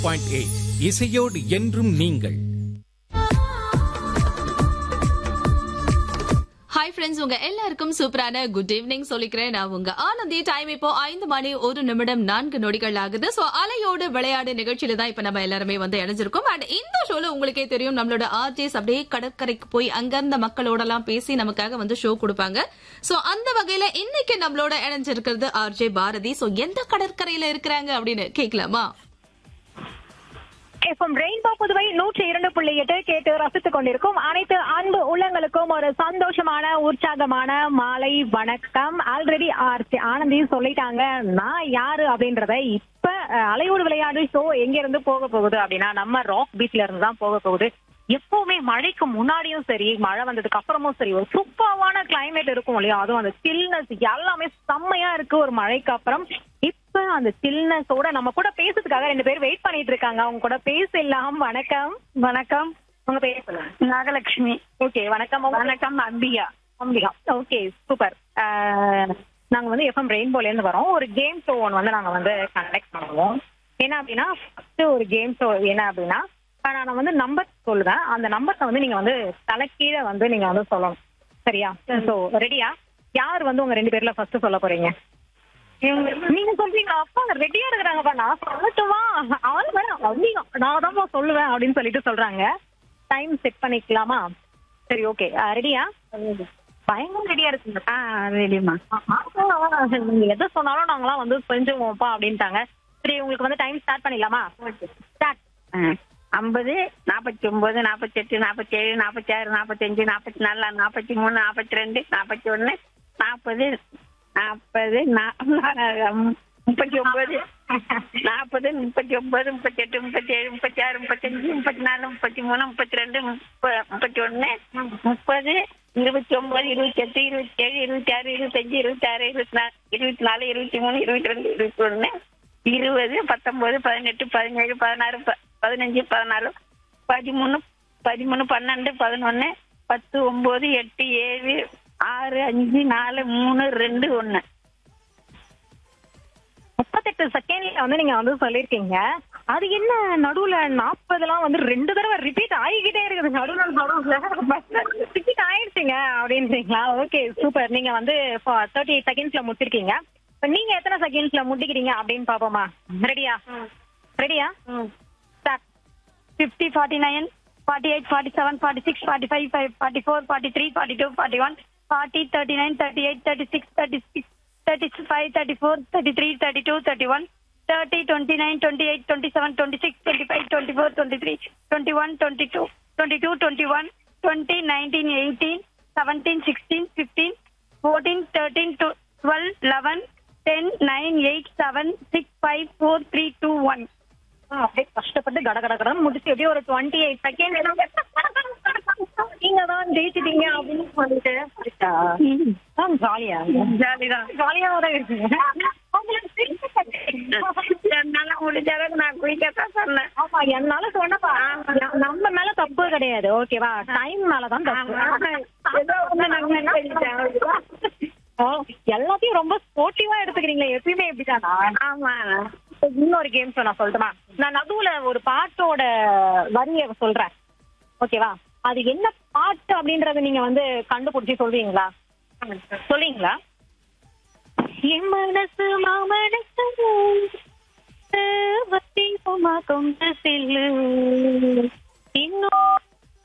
Point eight இசையோடு என்றும் நீங்கள் ஹாய் ஃப்ரெண்ட்ஸ் உங்க எல்லாருக்கும் சூப்பரான குட் ஈவினிங் சொல்லிக்கிறேன் நான் உங்க ஆனந்தி டைம் இப்போ ஐந்து மணி ஒரு நிமிடம் நான்கு நொடிகள் ஆகுது சோ அலையோடு விளையாடு நிகழ்ச்சியில தான் இப்ப நம்ம எல்லாருமே வந்து இணைஞ்சிருக்கோம் அண்ட் இந்த ஷோல உங்களுக்கே தெரியும் நம்மளோட ஆர்ஜேஸ் அப்படியே கடற்கரைக்கு போய் அங்க இருந்த மக்களோட எல்லாம் பேசி நமக்காக வந்து ஷோ கொடுப்பாங்க சோ அந்த வகையில இன்னைக்கு நம்மளோட இணைஞ்சிருக்கிறது ஆர்ஜே பாரதி சோ எந்த கடற்கரையில இருக்கிறாங்க அப்படின்னு கேட்கலாமா எஃப்எம் ரெயின்போ புதுவை நூற்றி இரண்டு புள்ளி எட்டு கேட்டு ரசித்துக் கொண்டிருக்கும் அனைத்து அன்பு உள்ளங்களுக்கும் ஒரு சந்தோஷமான உற்சாகமான மாலை வணக்கம் ஆல்ரெடி ஆனந்தி சொல்லிட்டாங்க நான் யாரு அப்படின்றத இப்ப அஹ், அலையோடு விளையாடு ஷோ எங்க இருந்து போக போகுது அப்படின்னா நம்ம ராக் பீச்ல இருந்து தான் போக போகுது எப்பவுமே மழைக்கு முன்னாடியும் சரி மழை வந்ததுக்கு அப்புறமும் சரி ஒரு சூப்பரான கிளைமேட் இருக்கும் இல்லையா அதுவும் அந்த சில்னஸ் எல்லாமே செம்மையா இருக்கு ஒரு மழைக்கு அப்புறம் இப்ப அந்த சில்னஸோட நம்ம கூட பேசுறதுக்காக ரெண்டு பேர் வெயிட் பண்ணிட்டு இருக்காங்க அவங்க கூட பேசலாம் வணக்கம் வணக்கம் உங்க பேர் சொல்லுங்க நாகலட்சுமி ஓகே வணக்கம் உங்க- வணக்கம் அம்பிகா அம்பிகா ஓகே சூப்பர் நாங்க வந்து எஃப்எம் ரெயின்போல இருந்து வரோம் ஒரு கேம் ஷோ ஒன்று வந்து நாங்க வந்து கண்டக்ட் பண்ணுவோம் என்ன அப்படின்னா ஃபர்ஸ்ட் ஒரு கேம் ஷோ என்ன அப்படின்னா ஆஹ் நான் வந்து நம்பர் சொல்லுவேன் அந்த நம்பர்ஸை வந்து நீங்க வந்து தலைக்கீழ வந்து நீங்க வந்து சொல்லணும் சரியா ஸோ ரெடியா யார் வந்து உங்க ரெண்டு பேர்ல ஃபர்ஸ்ட் சொல்ல போறீங்க நீங்க சொல்றீங்க அப்பா ரெடியா இருக்கிறாங்கப்பா நான் சொல்லட்டுமா அவன் வேணாம் அப்படிங்க நான் தான் சொல்லுவேன் அப்படின்னு சொல்லிட்டு சொல்றாங்க டைம் செட் பண்ணிக்கலாமா சரி ஓகே ரெடியா பயங்கர ரெடியா இருக்குங்க ஆ ரெடிமா நீங்க எதை சொன்னாலும் நாங்களாம் வந்து செஞ்சுவோம்ப்பா அப்படின்ட்டாங்க சரி உங்களுக்கு வந்து டைம் ஸ்டார்ட் பண்ணிடலாமா ஸ்டார்ட் ஐம்பது நாற்பத்தி ஒன்பது நாற்பத்தெட்டு நாற்பத்தேழு நாற்பத்தாறு நாற்பத்தஞ்சு நாற்பத்தி நாலு நாற்பத்தி மூணு நாற்பத்தி ரெண்டு நாற்பத்தி ஒன்று நாற்பது நாற்பது முப்பத்தி ஒன்பது நாற்பது முப்பத்தி ஒன்பது முப்பத்தெட்டு முப்பத்தி ஏழு முப்பத்தி ஆறு முப்பத்தஞ்சு முப்பத்தி நாலு முப்பத்தி மூணு முப்பத்தி ரெண்டு முப்பத்தி ஒன்று முப்பது இருபத்தி ஒன்பது இருபத்தி எட்டு இருபத்தி ஏழு இருபத்தி ஆறு இருபத்தஞ்சு இருபத்தி ஆறு இருபத்தி நாலு இருபத்தி நாலு இருபத்தி மூணு இருபத்தி ரெண்டு இருபத்தி ஒன்று இருபது பத்தொன்பது பதினெட்டு பதினேழு பதினாறு ப- பதினஞ்சு பதினாலு பதிமூணு பதிமூணு பன்னெண்டு பதினொன்னு பத்து ஒன்பது எட்டு ஏழு ஆறு அஞ்சு நாலு மூணு ரெண்டு ஒன்று முப்பத்தெட்டு செகண்ட்ல வந்து நீங்க வந்து சொல்லிருக்கீங்க அது என்ன நடுவுல நாற்பதுலாம் வந்து ரெண்டு தடவை ரிப்பீட் ஆகிக்கிட்டே இருக்குது நடுவுல நடுவுல ரிப்பீட் ஆயிடுச்சுங்க அப்படின்றீங்களா ஓகே சூப்பர் நீங்க வந்து தேர்ட்டி செகண்ட்ஸ்ல முடிச்சிருக்கீங்க இப்ப நீங்க எத்தனை செகண்ட்ஸ்ல முடிக்கிறீங்க அப்படின்னு பாப்போமா ரெடியா ரெடியா start fifty forty nine forty eight forty seven forty six forty five five forty four forty three forty two forty one forty thirty nine thirty eight thirty six thirty six thirty five thirty four thirty three thirty two thirty one thirty twenty nine twenty eight twenty seven twenty six twenty five twenty four twenty three twenty one twenty two twenty two twenty one twenty nineteen eighteen seventeen sixteen fifteen fourteen thirteen twelve eleven ten nine eight seven six five four three two one அப்படியே கஷ்டப்பட்டு கட கட கடன்னு முடிச்சு எப்படியும் ஒரு twenty eight second நீங்க தான் ஜெயிச்சிட்டீங்க அப்படின்னு சொல்லிட்டு ஜாலியா ஜாலிதான் ஜாலியா தான் இருக்குங்க என்னால முடிஞ்ச அளவுக்கு நான் குயிக்கத்தான் சொன்னேன் ஆமா என்னால சொன்னப்பா நம்ம மேல தப்பு கிடையாது ஓகேவா டைம் மேலதான் தப்பு ஏதோ ஒண்ணு நான் நினைச்சிட்டேன், அவ்வளவுதான். ஓ, எல்லாத்தையும் ரொம்ப ஸ்போர்ட்டிவா எடுத்துக்கிறீங்களே எப்பயுமே இப்படிதானா ஆமா இன்னொரு கேம் நான் சொல்லட்டுமா நான் நடுவுல ஒரு பாட்டோட வரிய சொல்றேன் ஓகேவா அது என்ன பாட்டு அப்படின்றத நீங்க வந்து கண்டுபிடிச்சு சொல்றீங்களா சொல்றீங்களா என் மனசு மாமனசு வத்தி உமா கொண்ட செல்லு